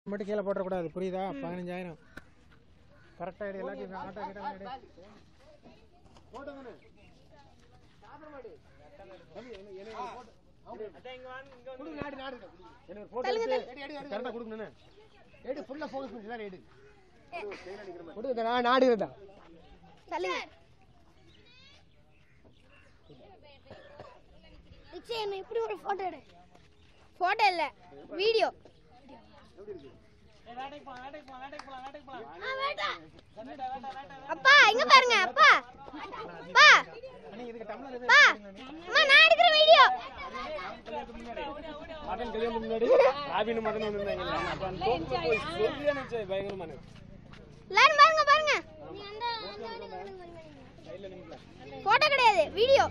மட்டும் கீழே போட்டுறக்கூடாது புரியுதா பதினஞ்சாயிரம் கரெக்டாக எடு எல்லாத்தையும் ஆட்டோ கிட்ட எடு கரெக்டாக கொடுக்கணும் எடு ஃபுல்லா ஃபோக்கஸ் பண்ணி எல்லாரும் எடு கொடுங்க நான் நாடுகிறதா சொல்லுங்க நிச்சயம் என்ன இப்படி ஒரு போட்டோ எடு போட்டோ இல்ல வீடியோ அப்பா இங்க பாருங்க அப்பா அப்பா இதுக்கு டம்ளர் அப்பா அம்மா நான் எடுக்கிற வீடியோ மகன் கல்யாணம் முன்னாடி ஆவின மகன் வந்திருந்தாங்க அப்ப அந்த தோப்பு போய் சொல்லியே நினைச்சேன் பயங்கரமான எல்லாரும் பாருங்க பாருங்க போட்டோ கிடையாது வீடியோ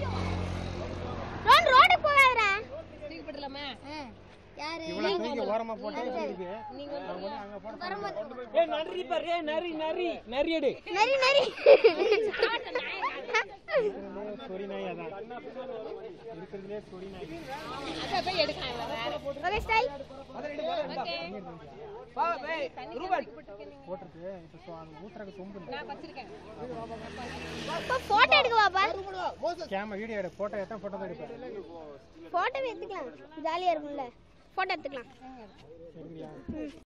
ரோட் ரோடு போகாதடா யாரு இவ்வளவு தூக்கி ஓரமா போட்டா இருக்கு அவங்க வந்து அங்க போட ஏய் நரி பாரு ஏய் நரி நரி நரி எடு நரி நரி சொரி நாய் அதான் இருக்கிறதுலே சொரி நாய் ஓகே ஸ்டைல் போட்டிருக்கு இப்ப சொ- அந்த ஊத்துறக்கு சொம்பு அப்பா போட்டோ எடுக்க பாப்பா கேமரா வீடியோ எடு போட்டோ எத்தனை போட்டோ தான் எடுப்பேன் போட்டோ எடுத்துக்கலாம் ஜாலியா இருக்கும்ல போட்டோ எடுத்துக்கலாம் சரியா